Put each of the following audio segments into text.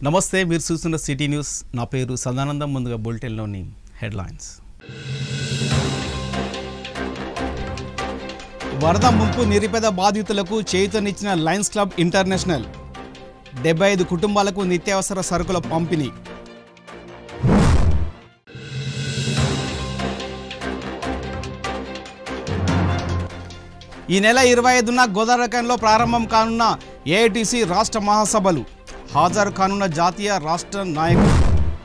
నమస్తే మీరు చూస్తున్న సిటీ న్యూస్ నా పేరు సదానందం ముందుగా బులెటిన్లోని హెడ్లైన్స్ వరద ముంపు నిరుపేద బాధితులకు చేయుతనిచ్చిన లయన్స్ క్లబ్ ఇంటర్నేషనల్ డెబ్బై ఐదు కుటుంబాలకు నిత్యావసర సరుకుల పంపిణీ ఈ నెల ఇరవై ఐదున గోదావరికంలో ప్రారంభం కానున్న ఏఐటిసి రాష్ట్ర మహాసభలు హాజరు కానున్న జాతీయ రాష్ట్ర నాయకులు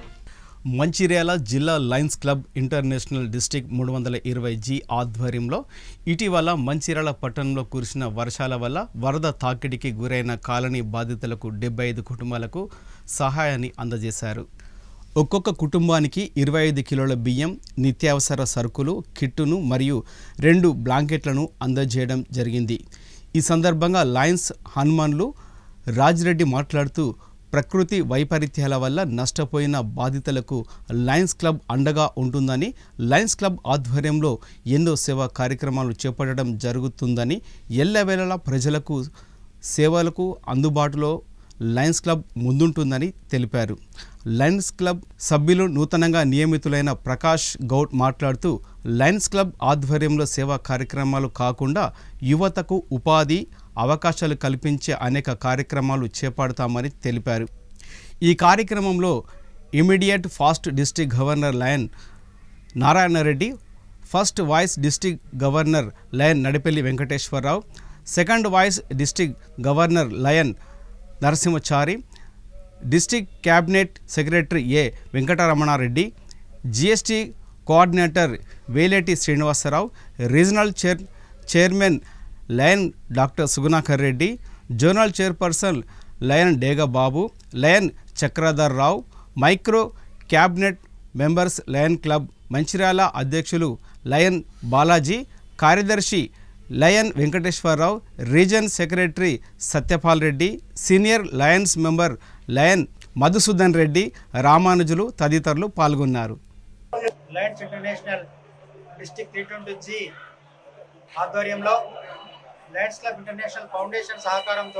మంచిర్యాల జిల్లా లయన్స్ క్లబ్ ఇంటర్నేషనల్ డిస్టిక్ మూడు వందల ఇరవై జీ ఆధ్వర్యంలో ఇటీవల మంచిర్యాల పట్టణంలో కురిసిన వర్షాల వల్ల వరద తాకిడికి గురైన కాలనీ బాధితులకు డెబ్బై ఐదు కుటుంబాలకు సహాయాన్ని అందజేశారు ఒక్కొక్క కుటుంబానికి ఇరవై ఐదు కిలోల బియ్యం నిత్యావసర సరుకులు కిట్టును మరియు రెండు బ్లాంకెట్లను అందజేయడం జరిగింది ఈ సందర్భంగా లయన్స్ హనుమాన్లు రాజిరెడ్డి మాట్లాడుతూ ప్రకృతి వైపరీత్యాల వల్ల నష్టపోయిన బాధితులకు లయన్స్ క్లబ్ అండగా ఉంటుందని లయన్స్ క్లబ్ ఆధ్వర్యంలో ఎన్నో సేవా కార్యక్రమాలు చేపట్టడం జరుగుతుందని ఎల్లవేళలా ప్రజలకు సేవలకు అందుబాటులో లయన్స్ క్లబ్ ముందుంటుందని తెలిపారు లయన్స్ క్లబ్ సభ్యులు నూతనంగా నియమితులైన ప్రకాష్ గౌడ్ మాట్లాడుతూ లయన్స్ క్లబ్ ఆధ్వర్యంలో సేవా కార్యక్రమాలు కాకుండా యువతకు ఉపాధి అవకాశాలు కల్పించే అనేక కార్యక్రమాలు చేపడతామని తెలిపారు ఈ కార్యక్రమంలో immediate past district governor lion Narayana Reddy first vice district governor lion Nadipelli Venkateswara Rao second vice district governor lion Narasimhachari district cabinet secretary A Venkataramana Reddy GST coordinator Veleti Srinivasa Rao regional chair chairman lion doctor Sugunakar Reddy zonal chairperson lion Dega Babu lion Chakradhar Rao micro cabinet members lion Club Mancherial అధ్యక్షులు lion Balaji కార్యదర్శి lion Venkateswara Rao region secretary Satyapal Reddy senior Lions member lion Madhusudan Reddy రామానుజులు తదితరులు పాల్గొన్నారు Lions International district three twenty G ఆధ్వర్యంలో Lions Club International Foundation సహకారంతో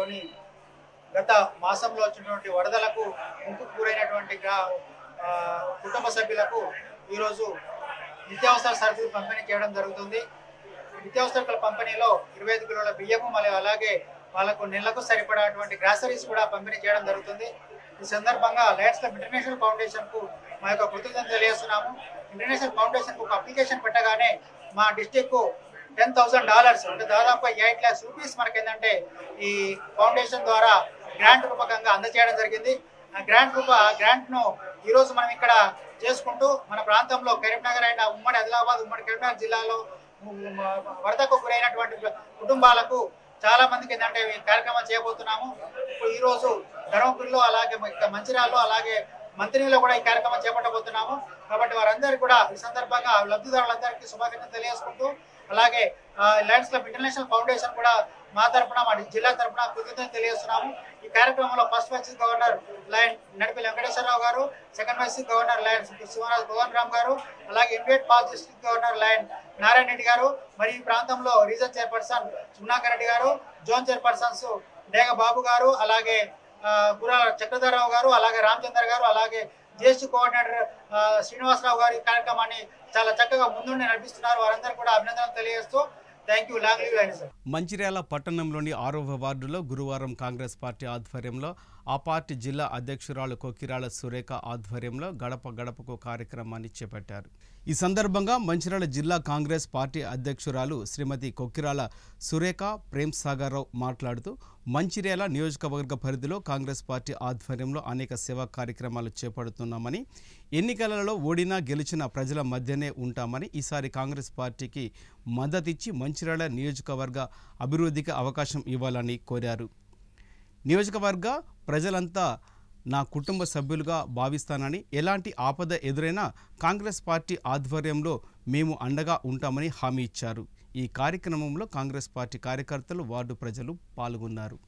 గత మాసంలో వచ్చినటువంటి వరదలకు ముంపు కూరైనటువంటి గ్రా- ఆ, కుటుంబ సభ్యులకు ఈరోజు నిత్యావసర సరుకులు పంపిణీ చేయడం జరుగుతుంది నిత్యావసరకుల పంపిణీలో ఇరవై ఐదు కిలోల బియ్యము మరియు అలాగే వాళ్ళకు నెలకు సరిపడాటువంటి గ్రాసరీస్ కూడా పంపిణీ చేయడం జరుగుతుంది ఈ సందర్భంగా లయన్స్ క్లబ్ ఇంటర్నేషనల్ ఫౌండేషన్ కు మా యొక్క కృతజ్ఞతలు తెలియజేస్తున్నాము ఇంటర్నేషనల్ ఫౌండేషన్ కు ఒక అప్లికేషన్ పెట్టగానే మా డిస్టిక్ కు టెన్ థౌసండ్ డాలర్స్ అంటే దాదాపు ఎయిట్ ల్యాక్స్ రూపీస్ మనకి ఏంటంటే ఈ ఫౌండేషన్ ద్వారా గ్రాంట్ రూపకంగా అందజేయడం జరిగింది ఆ గ్రాంట్ రూప గ్రాంట్ ను ఈ రోజు మనం ఇక్కడ చేసుకుంటూ మన ప్రాంతంలో కరీంనగర్ అయిన ఉమ్మడి ఆదిలాబాద్ ఉమ్మడి కరీంనగర్ జిల్లాలో ఉమ్, వరదకు గురైనటువంటి కుటుంబాలకు చాలా మందికి ఏంటంటే ఈ కార్యక్రమం చేయబోతున్నాము ఇప్పుడు ఈ రోజు ధర్మపురిలో అలాగే మ- మంచిర్యాలలో అలాగే మంత్రిలో కూడా ఈ కార్యక్రమం చేపట్టబోతున్నాము కాబట్టి వారందరికీ కూడా ఈ సందర్భంగా లబ్ధిదారులందరికీ శుభాకాంక్షలు తెలియజేసుకుంటూ అలాగే లయన్స్ క్లబ్ ఇంటర్నేషనల్ ఫౌండేషన్ కూడా మా తరపున మా జిల్లా తరపున కృతజ్ఞతలు తెలియజేస్తున్నాము ఈ కార్యక్రమంలో first vice governor lion Nadipi Venkateswara Rao garu second vice governor lion Shivaraj Bhagwan Ram garu అలాగే immediate past district governor lion Narayana Reddy garu మరియు ఈ ప్రాంతంలో రీజన్ చైర్పర్సన్ సునాకర్ రెడ్డి గారు జోన్ చైర్పర్సన్స్ డేగ బాబు గారు అలాగే ఆ, గుర్రాల చక్రధరరావు గారు అలాగే రామచంద్ర గారు అలాగే జిఎస్టీ కోఆర్డినేటర్ ఆ, శ్రీనివాసరావు గారు ఈ కార్యక్రమాన్ని చాలా చక్కగా ముందుండి నడిపిస్తున్నారు వారందరూ కూడా అభినందనలు తెలియజేస్తూ thank you long live sir Mancherial పట్టణంలోని ఆరవ వార్డులో గురువారం కాంగ్రెస్ పార్టీ ఆధ్వర్యంలో ఆ పార్టీ జిల్లా అధ్యక్షురాలు కొక్కిరాల సురేఖ ఆధ్వర్యంలో గడప గడపకు కార్యక్రమాన్ని చేపట్టారు ఈ సందర్భంగా మంచిర్యాల జిల్లా కాంగ్రెస్ పార్టీ అధ్యక్షురాలు శ్రీమతి కొక్కిరాల సురేఖ ప్రేమ్ సాగర్ రావు మాట్లాడుతూ మంచిర్యాల నియోజకవర్గ పరిధిలో కాంగ్రెస్ పార్టీ ఆధ్వర్యంలో అనేక సేవా కార్యక్రమాలు చేపడుతున్నామని ఎన్నికలలో ఓడినా గెలిచిన ప్రజల మధ్యనే ఉంటామని ఈసారి కాంగ్రెస్ పార్టీకి మద్దతిచ్చి మంచిర్యాల నియోజకవర్గ అభివృద్ధికి అవకాశం ఇవ్వాలని కోరారు నియోజకవర్గ ప్రజలంతా నా కుటుంబ సభ్యులుగా భావిస్తానని ఎలాంటి ఆపద ఎదురైనా కాంగ్రెస్ పార్టీ ఆధ్వర్యంలో మేము అండగా ఉంటామని హామీ ఇచ్చారు ఈ కార్యక్రమంలో కాంగ్రెస్ పార్టీ కార్యకర్తలు వార్డు ప్రజలు పాల్గొన్నారు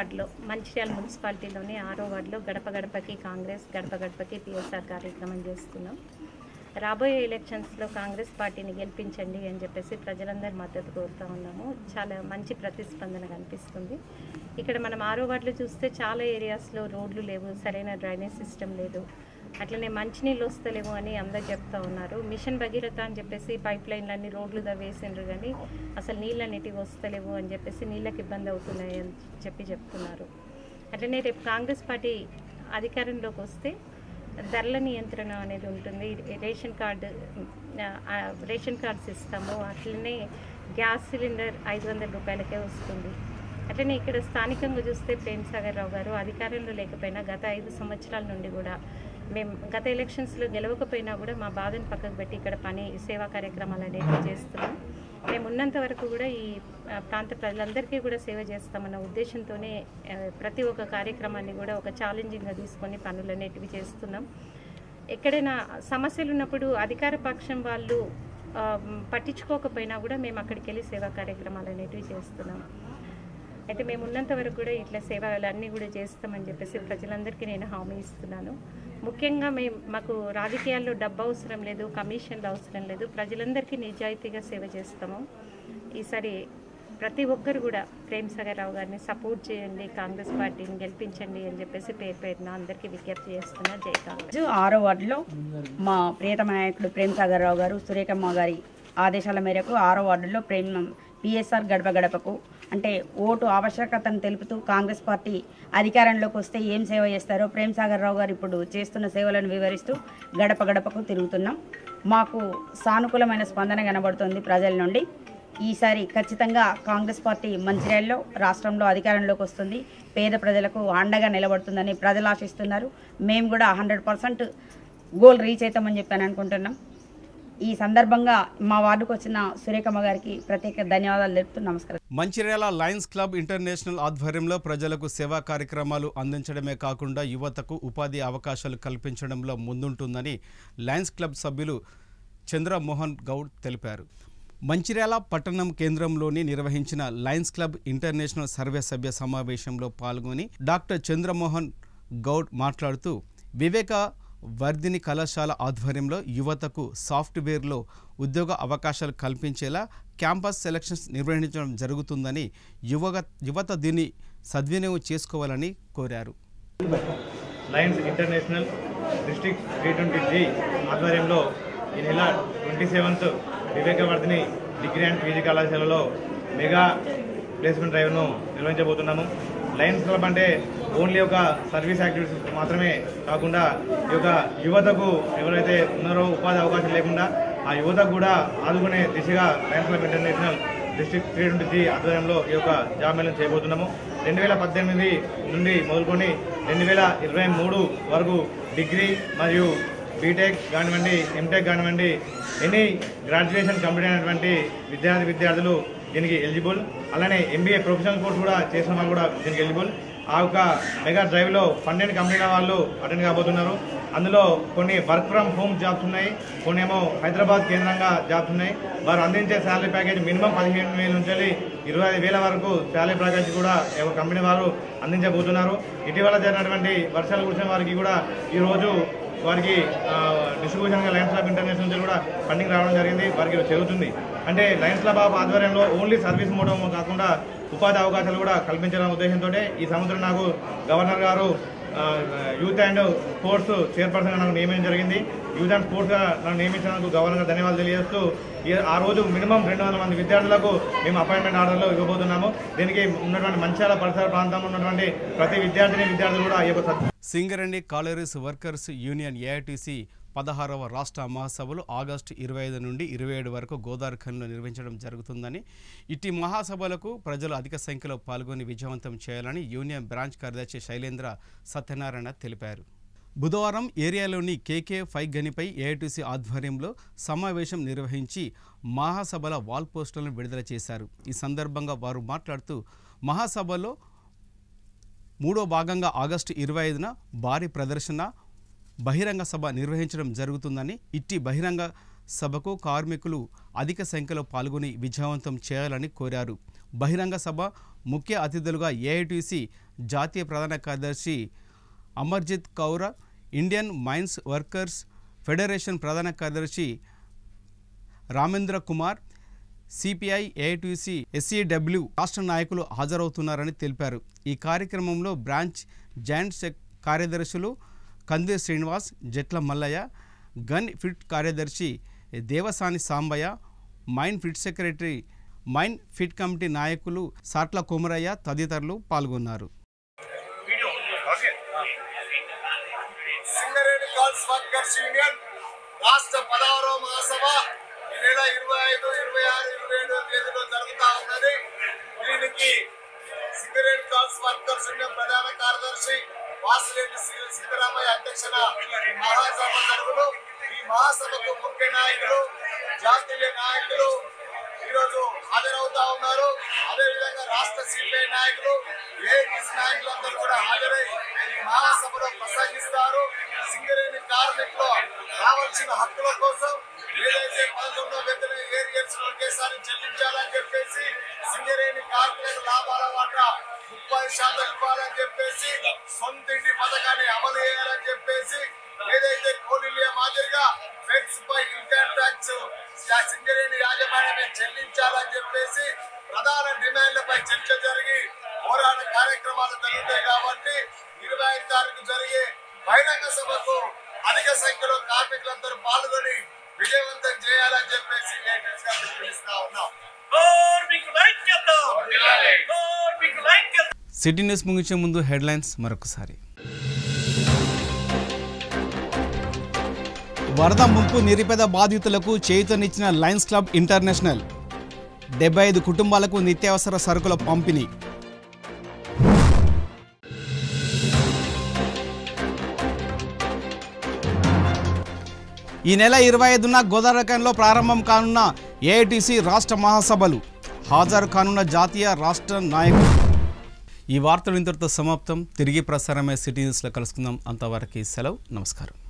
వార్డులో మంచిర్యాల మున్సిపాలిటీలోని ఆరో వార్డులో గడప గడపకి కాంగ్రెస్ గడప గడపకి పిఎస్ఆర్ కార్యక్రమం చేస్తున్నాం రాబోయే ఎలక్షన్స్లో కాంగ్రెస్ పార్టీని గెలిపించండి అని చెప్పేసి ప్రజలందరి మద్దతు కోరుతా ఉన్నాము చాలా మంచి ప్రతిస్పందన కనిపిస్తుంది ఇక్కడ మనం ఆరో వార్డులో చూస్తే చాలా ఏరియాస్లో రోడ్లు లేవు సరైన డ్రైనేజ్ సిస్టమ్ లేదు అట్లనే మంచినీళ్ళు వస్తలేవు అని అందరు చెప్తా ఉన్నారు మిషన్ భగీరథ అని చెప్పేసి పైప్ లైన్లన్నీ రోడ్లు దవ్వేసిండ్రు కానీ అసలు నీళ్ళు అనేటివి వస్తలేవు అని చెప్పేసి నీళ్ళకి ఇబ్బంది అవుతున్నాయి అని చెప్పి చెప్తున్నారు అట్లనే రేపు కాంగ్రెస్ పార్టీ అధికారంలోకి వస్తే ధరల నియంత్రణ అనేది ఉంటుంది రేషన్ కార్డు ఆ, రేషన్ కార్డ్స్ ఇస్తాము అట్లనే గ్యాస్ సిలిండర్ ఐదు వందల రూపాయలకే వస్తుంది అట్లనే ఇక్కడ స్థానికంగా చూస్తే ప్రేమ్ సాగర్ రావు గారు అధికారంలో లేకపోయినా గత ఐదు సంవత్సరాల నుండి కూడా మేము గత ఎలక్షన్స్లో గెలవకపోయినా కూడా మా బాధను పక్కకు పెట్టి ఇక్కడ పని సేవా కార్యక్రమాలు అనేవి చేస్తున్నాం మేము ఉన్నంత వరకు కూడా ఈ ఆ, ప్రాంత ప్రజలందరికీ కూడా సేవ చేస్తామన్న ఉద్దేశంతోనే ఆ, ప్రతి ఒక్క కార్యక్రమాన్ని కూడా ఒక ఛాలెంజింగ్గా తీసుకొని పనులు అనేటివి చేస్తున్నాం ఎక్కడైనా సమస్యలు ఉన్నప్పుడు అధికార పక్షం వాళ్ళు ఆ, పట్టించుకోకపోయినా కూడా మేము అక్కడికి వెళ్ళి సేవా కార్యక్రమాలు అనేటివి చేస్తున్నాం అయితే మేము ఉన్నంత వరకు కూడా ఇట్లా సేవలు అన్నీ కూడా చేస్తామని చెప్పేసి ప్రజలందరికీ నేను హామీ ఇస్తున్నాను ముఖ్యంగా మేము మాకు రాజకీయాల్లో డబ్బు అవసరం లేదు కమిషన్లు అవసరం లేదు ప్రజలందరికీ నిజాయితీగా సేవ చేస్తాము ఈసారి ప్రతి ఒక్కరు కూడా ప్రేమ్ సాగర్ రావు గారిని సపోర్ట్ చేయండి కాంగ్రెస్ పార్టీని గెలిపించండి అని చెప్పేసి పేరు పేరున అందరికీ విజ్ఞప్తి చేస్తున్నా జై కాంగ్రెస్ రోజు ఆరో వార్డులో మా ప్రియతమ నాయకుడు ప్రేమ్ సాగర్ రావు గారు సురేఖమ్మ గారి ఆదేశాల మేరకు ఆరో వార్డులో ప్రేమ్ పిఎస్ఆర్ గడప గడపకు అంటే ఓటు ఆవశ్యకతను తెలుపుతూ కాంగ్రెస్ పార్టీ అధికారంలోకి వస్తే ఏం సేవ చేస్తారో ప్రేమ్ సాగర్ రావు గారు ఇప్పుడు చేస్తున్న సేవలను వివరిస్తూ గడప గడపకు తిరుగుతున్నాం మాకు సానుకూలమైన స్పందన కనబడుతుంది ప్రజల నుండి ఈసారి ఖచ్చితంగా కాంగ్రెస్ పార్టీ మంచిర్యాలలో రాష్ట్రంలో అధికారంలోకి వస్తుంది పేద ప్రజలకు అండగా నిలబడుతుందని ప్రజలు ఆశిస్తున్నారు మేము కూడా హండ్రెడ్ పర్సెంట్ గోల్ రీచ్ అవుతామని చెప్పాను అనుకుంటున్నాం ఈ సందర్భంగా మా వార్డుకు వచ్చిన సురేఖమ్మ గారికి ప్రత్యేక ధన్యవాదాలు తెలుపుతూ నమస్కారం మంచిర్యాల లయన్స్ క్లబ్ ఇంటర్నేషనల్ ఆధ్వర్యంలో ప్రజలకు సేవా కార్యక్రమాలు అందించడమే కాకుండా యువతకు ఉపాధి అవకాశాలు కల్పించడంలో ముందుంటుందని లయన్స్ క్లబ్ సభ్యులు చంద్రమోహన్ గౌడ్ తెలిపారు మంచిర్యాల పట్టణం కేంద్రంలోని నిర్వహించిన లయన్స్ క్లబ్ ఇంటర్నేషనల్ సర్వే సభ్య సమావేశంలో పాల్గొని డాక్టర్ చంద్రమోహన్ గౌడ్ మాట్లాడుతూ వివేక వర్ధిని కళాశాల ఆధ్వర్యంలో యువతకు సాఫ్ట్వేర్లో ఉద్యోగ అవకాశాలు కల్పించేలా క్యాంపస్ సెలక్షన్స్ నిర్వహించడం జరుగుతుందని యువగ యువత దీన్ని సద్వినియోగం చేసుకోవాలని కోరారు Lions International district three twenty G ఆధ్వర్యంలో ఈ నెల twenty seventh Vivekavardhini degree and PG కళాశాలలో మెగా ప్లేస్మెంట్ డ్రైవ్ను నిర్వహించబోతున్నాము లయన్స్ క్లబ్ అంటే ఓన్లీ ఒక సర్వీస్ యాక్టివిటీస్ మాత్రమే కాకుండా ఈ యొక్క యువతకు ఎవరైతే ఉన్నారో ఉపాధి అవకాశం లేకుండా ఆ యువతకు కూడా ఆదుకునే దిశగా Lions Club International district three twenty G ఆధ్వర్యంలో ఈ యొక్క జాబ్ మేళను చేయబోతున్నాము రెండు వేల పద్దెనిమిది నుండి మొదలుకొని రెండు వేల ఇరవై మూడు వరకు డిగ్రీ మరియు బీటెక్ కానివ్వండి ఎంటెక్ కానివ్వండి ఎనీ గ్రాడ్యుయేషన్ కంప్లీట్ అయినటువంటి విద్యార్థి విద్యార్థులు దీనికి ఎలిజిబుల్ అలానే ఎంబీఏ ప్రొఫెషనల్ కోర్స్ కూడా చేసిన వాళ్ళు కూడా దీనికి ఎలిజిబుల్ ఆ యొక్క మెగా డ్రైవ్లో పన్నెండు కంపెనీల వాళ్ళు అటెండ్ కాబోతున్నారు అందులో కొన్ని వర్క్ ఫ్రమ్ హోమ్ జాబ్స్ ఉన్నాయి కొన్ని ఏమో హైదరాబాద్ కేంద్రంగా జాబ్స్ ఉన్నాయి వారు అందించే శాలరీ ప్యాకేజ్ మినిమం పదిహేను వేల నుంచి ఇరవై ఐదు వేల వరకు శాలరీ ప్యాకేజ్ కూడా ఈ యొక్క కంపెనీ వారు అందించబోతున్నారు ఇటీవల జరిగినటువంటి వర్షాలు కురిసిన వారికి కూడా ఈరోజు వారికి డిస్ట్రిబ్యూషన్ లయన్స్ క్లబ్ ఇంటర్నేషనల్ నుంచి కూడా ఫండింగ్ రావడం జరిగింది వారికి జరుగుతుంది అంటే లయన్స్ క్లబ్ ఆఫ్ ఆధ్వర్యంలో ఓన్లీ సర్వీస్ మోడల్ కాకుండా ఉపాధి అవకాశాలు కూడా కల్పించాలనే ఉద్దేశంతో ఈ సంవత్సరం నాకు గవర్నర్ గారు ఆ, యూత్ అండ్ స్పోర్ట్స్ చైర్పర్సన్గా నాకు నియమించడం జరిగింది యూత్ అండ్ స్పోర్ట్స్గా నన్ను నియమించినందుకు గవర్నర్ గారు ధన్యవాదాలు తెలియజేస్తూ ఈ- ఆ రోజు మినిమం రెండు వందల మంది విద్యార్థులకు మేము అపాయింట్మెంట్ ఆర్డర్లో ఇవ్వబోతున్నాము దీనికి ఉన్నటువంటి మంచాల పరిసర ప్రాంతంలో ఉన్నటువంటి ప్రతి విద్యార్థిని విద్యార్థులు కూడా ఈ యొక్క సద్ Singareni Collieries Workers Union AITC పదహారవ రాష్ట్ర మహాసభలు ఆగస్టు ఇరవై ఐదు నుండి ఇరవై ఏడు వరకు గోదావరిఖండ్లో నిర్వహించడం జరుగుతుందని ఇట్టి మహాసభలకు ప్రజలు అధిక సంఖ్యలో పాల్గొని విజయవంతం చేయాలని యూనియన్ బ్రాంచ్ కార్యదర్శి శైలేంద్ర సత్యనారాయణ తెలిపారు బుధవారం ఏరియాలోని కేకే ఫైవ్ గనిపై ఏఐటీసీ ఆధ్వర్యంలో సమావేశం నిర్వహించి మహాసభల వాల్ పోస్టర్లను విడుదల చేశారు ఈ సందర్భంగా వారు మాట్లాడుతూ మహాసభలో మూడో భాగంగా ఆగస్టు ఇరవై ఐదున భారీ ప్రదర్శన బహిరంగ సభ నిర్వహించడం జరుగుతుందని ఇట్టి బహిరంగ సభకు కార్మికులు అధిక సంఖ్యలో పాల్గొని విజయవంతం చేయాలని కోరారు బహిరంగ సభ ముఖ్య అతిథులుగా ఏఐటీసీ జాతీయ ప్రధాన కార్యదర్శి Amarjeet Kaur Indian Mines Workers Federation ప్రధాన కార్యదర్శి రామేంద్ర కుమార్ సిపిఐ ఏఐటీసీ ఎస్సీడబ్ల్యూ రాష్ట్ర నాయకులు హాజరవుతున్నారని తెలిపారు ఈ కార్యక్రమంలో బ్రాంచ్ జాయింట్ సెక్ కార్యదర్శులు కంది శ్రీనివాస్ జట్ల మల్లయ్య గన్ ఫిట్ కార్యదర్శి Devasani Sambaiah mine pit secretary mine pit committee నాయకులు సాట్ల కుమరయ్య తదితరులు పాల్గొన్నారు సింగరేణి గర్ల్స్ వర్కర్స్ యూనియన్ రాష్ట్ర పదహారవ మహాసభ ఈ నెల ఇరవై ఐదు ఇరవై ఆరు ఇరవై ఏడో తేదీలో జరుగుతా ఉన్నది దీనికి సింగరేణి గర్ల్స్ వర్కర్స్ యూనియన్ ప్రధాన కార్యదర్శి వాసిరెడ్డి సి- సిద్ధరామయ్య అధ్యక్షన ఈ మహాసభ జరుగును ఈ మహాసభకు ముఖ్య నాయకులు జాతీయ నాయకులు ఈరోజు హాజరవుతా ఉన్నారు అదే విధంగా రాష్ట్ర సిపిఐ నాయకులు ఏఐటీసీ నాయకులందరూ కూడా హాజరై ఈ మహాసభలో ప్రసంగిస్తారు సింగరేణి కార్మికులు రావాల్సిన హక్కుల కోసం ఏదైతే పదకొండో వేతన ఏరియర్స్ ఒకేసారి చెల్లించాలని చెప్పేసి సింగరేణి కార్మికులకు లాభాల వాటా ముప్పై శాతం ఇవ్వాలని చెప్పేసి సొంతింటి పథకాన్ని అమలు చేయాలని చెప్పేసి ఏదైతే కోలిలియా మాదిరిగా ఫెడ్స్ పై ఇన్కమ్ ట్యాక్స్ సింగరేణి యాజమాన్యమే చెల్లించాలని చెప్పేసి ప్రధాన డిమాండ్లపై చర్చ జరిగి పోరాట కార్యక్రమాలు జరుగుతాయి కాబట్టి ఇరవై ఐదు తారీఖు జరిగే బహిరంగ సభకు అధిక సంఖ్యలో కార్మికులందరూ పాల్గొని విజయవంతం చేయాలని చెప్పేసి లేటెస్ట్ గా పిలుపునిస్తా ఉన్నాం సిటీ న్యూస్ ముగించే ముందు హెడ్లైన్స్ మరొకసారి వరద ముంపు నిరుపేద బాధితులకు చేయుతనిచ్చిన లయన్స్ క్లబ్ ఇంటర్నేషనల్ డెబ్బై ఐదు కుటుంబాలకు నిత్యావసర సరుకుల పంపిణీ ఈ నెల ఇరవై ఐదున గోదావరికంలో ప్రారంభం కానున్న ఏఐటీసీ రాష్ట్ర మహాసభలు హాజరు కానున్న జాతీయ రాష్ట్ర నాయకులు ఈ వార్తలు ఇంతటితో సమాప్తం తిరిగి ప్రసారమై సిటీ న్యూస్లో కలుసుకుందాం అంతవరకు సెలవు నమస్కారం